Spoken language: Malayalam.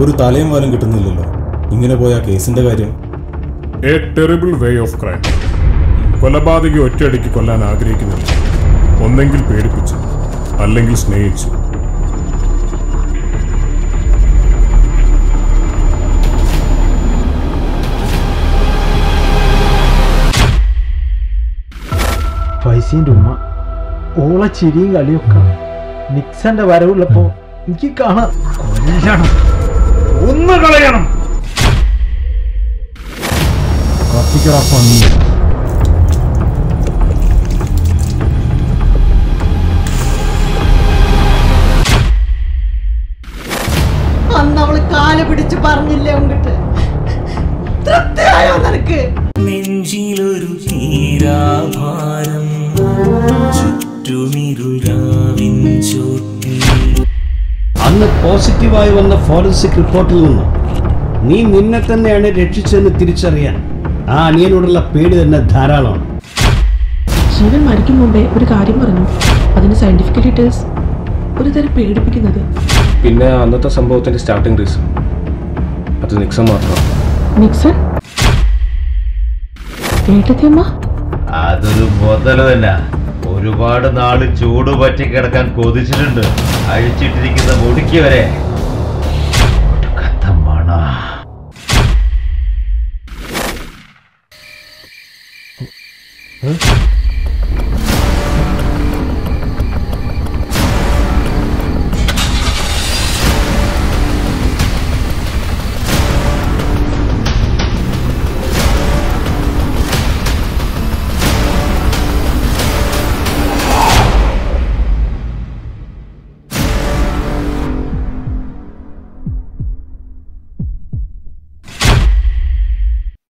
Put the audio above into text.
ഒരു തലയും വാലും കിട്ടുന്നില്ലല്ലോ ഇങ്ങനെ പോയ കേസിന്റെ കാര്യം a terrible way of crime കൊലപാതകി ഒറ്റയടിക്ക് കൊല്ലാൻ ആഗ്രഹിക്കുന്നില്ല ഒന്നെങ്കിൽ പേടിപ്പിച്ചു അല്ലെങ്കിൽ സ്നേഹിച്ചു ഫൈസിന്റെ ഉമ്മ ഓളെ ചിരിയും കളിയൊക്കെ നിക്സന്റെ വരവുള്ളപ്പോ എനിക്ക് കാണാം കൊല്ലണം ഒന്ന് കളയണം കത്തിക്കറ പന്നി അന്ന് അവള് കാല് പിടിച്ച് പറഞ്ഞില്ലേ ഉങ്കിട്ട് തൃപ്തിയായോ നിനക്ക് നെഞ്ചിലൊരു തീരാഭാരം ചുറ്റുമിരുരാവിൻ ചോട്ടിൽ അന്ന് പോസിറ്റീവായി വന്ന ഫോറൻസിക് റിപ്പോർട്ടിൽ നിന്ന് നീ നിന്നെ തന്നെയാണ് രക്ഷിച്ചതെന്ന് തിരിച്ചറിയാൻ ആ അനിയനോടുള്ള പേടി തന്നെ ധാരാളമാണ് ജീവൻ മരിക്കും മുമ്പേ ഒരു കാര്യം പറഞ്ഞു അതിന് സയന്റിഫിക് ഡീറ്റെയിൽസ് ഒരു തരം പേടിപ്പിക്കുന്നത് പിന്നെ അന്നത്തെ സംഭവത്തിന്റെ സ്റ്റാർട്ടിംഗ് റീസൺ അത് നിക്സം മാത്രമാണ് നിക്സൺ ഏട്ടത്തിയമ്മ അതൊരു മുതല് തന്നെ ഒരുപാട് നാള് ചൂട് പറ്റി കിടക്കാൻ കൊതിച്ചിട്ടുണ്ട് അഴിച്ചിട്ടിരിക്കുന്ന മുടിക്ക് വരെ ഒടുക്കത്തെ മണ